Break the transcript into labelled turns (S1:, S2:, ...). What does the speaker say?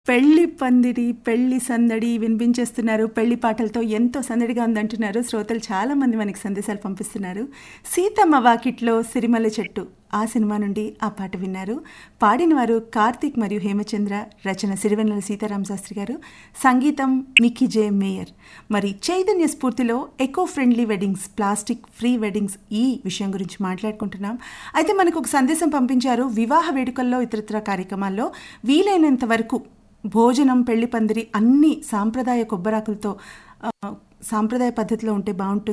S1: పెళ్లి పందిరి పెళ్లి సందడి వినిపించేస్తున్నారు పెళ్లి పాటలతో ఎంతో సందడిగా ఉందంటున్నారు శ్రోతలు చాలా మంది మనకి సందేశాలు పంపిస్తున్నారు సీతమ్మ వాకిట్లో సిరిమల్ల చెట్టు ఆ సినిమా నుండి ఆ పాట విన్నారు పాడిన వారు కార్తీక్ మరియు హేమచంద్ర రచన సిరివెన్నెల సీతారామ శాస్త్రి గారు సంగీతం మిక్కీ జే మేయర్ మరి చైతన్య స్ఫూర్తిలో eco friendly weddings plastic free weddings ఈ విషయం గురించి మాట్లాడుకుంటున్నాం అయితే మనకు ఒక సందేశం పంపించారు వివాహ వేడుకల్లో ఇతరత్ర కార్యక్రమాల్లో వీలైనంత వరకు భోజనం పెళ్లి పందిరి అన్ని సాంప్రదాయ కొబ్బరాకులతో ఆ, సాంప్రదాయ పద్ధతిలో ఉంటే బాగుంటుంది